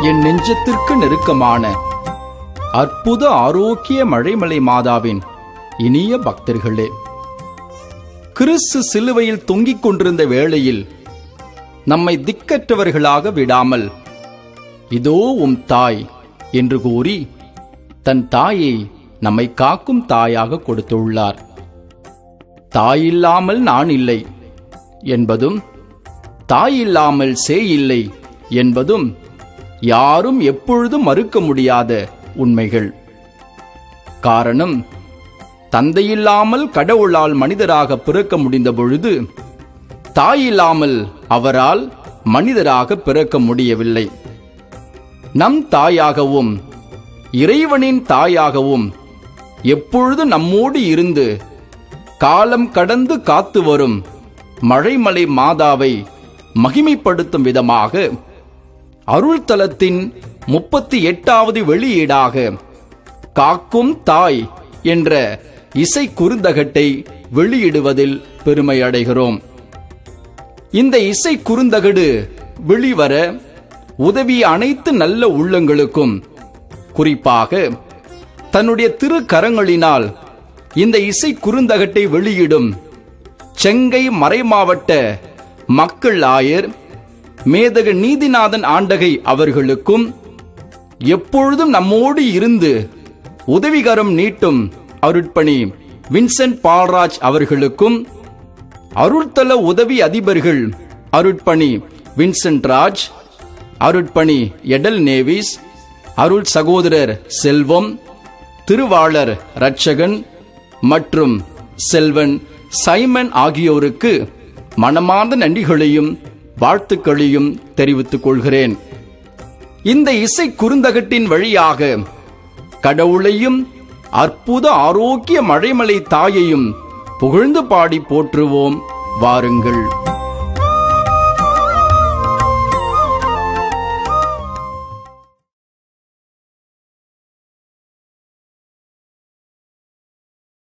என் நெஞ்சத்திற்கு நெருக்கமான அற்புத ஆரோக்கிய மழைமலை மாதாவின் இனிய பக்தர்களே கிறிஸ்து சிலுவையில் தொங்கிக் கொண்டிருந்த வேளையில் நம்மை திக்கற்றவர்களாக விடாமல் இதோ உம் தாய் என்று கூறி தன் தாயை நம்மை காக்கும் தாயாக கொடுத்துள்ளார் தாயில்லாமல் நான் இல்லை என்பதும் தாயில்லாமல் சேய் இல்லை என்பதும் யாரும் எப்பொழுதும் மறுக்க முடியாத உண்மைகள் காரணம் தந்தையில்லாமல் கடவுளால் மனிதராக பிறக்க முடிந்த பொழுது தாயில்லாமல் அவரால் மனிதராக பிறக்க முடியவில்லை நம் தாயாகவும் இறைவனின் தாயாகவும் எப்பொழுது நம்மோடு இருந்து காலம் கடந்து காத்து வரும் மழைமலை மாதாவை மகிமைப்படுத்தும் விதமாக அருள்தலத்தின் முப்பத்தி எட்டாவது வெளியீடாக காக்கும் தாய் என்ற இசை குறுந்தகட்டை வெளியிடுவதில் பெருமை அடைகிறோம் இந்த இசை குறுந்தகடு வெளிவர உதவிய அனைத்து நல்ல உள்ளங்களுக்கும் குறிப்பாக தன்னுடைய திரு கரங்களினால் இந்த இசை குறுந்தகட்டை வெளியிடும் செங்கை மறைமாவட்ட மக்கள் ஆயர் மேதக நீதிநாதன் ஆண்டகை அவர்களுக்கும் எப்பொழுதும் நம்மோடு இருந்து உதவிகரம் நீட்டும் அருட்பணி வின்சென்ட் பால்ராஜ் அவர்களுக்கும் அருள்தல உதவி அதிபர்கள் அருட்பணி வின்சென்ட் ராஜ் அருட்பணி எடல் நேவிஸ் அருள் சகோதரர் செல்வம் திருவாளர் ரட்சகன் மற்றும் செல்வன் சைமன் ஆகியோருக்கு மனமார்ந்த நன்றிகளையும் வாழ்த்துக்களையும் தெரிவித்துக் கொள்கிறேன் இந்த இசை குறுந்தகட்டின் வழியாக கடவுளையும் அற்புத ஆரோக்கிய மழைமலை தாயையும் புகழ்ந்து பாடி போற்றுவோம் வாருங்கள்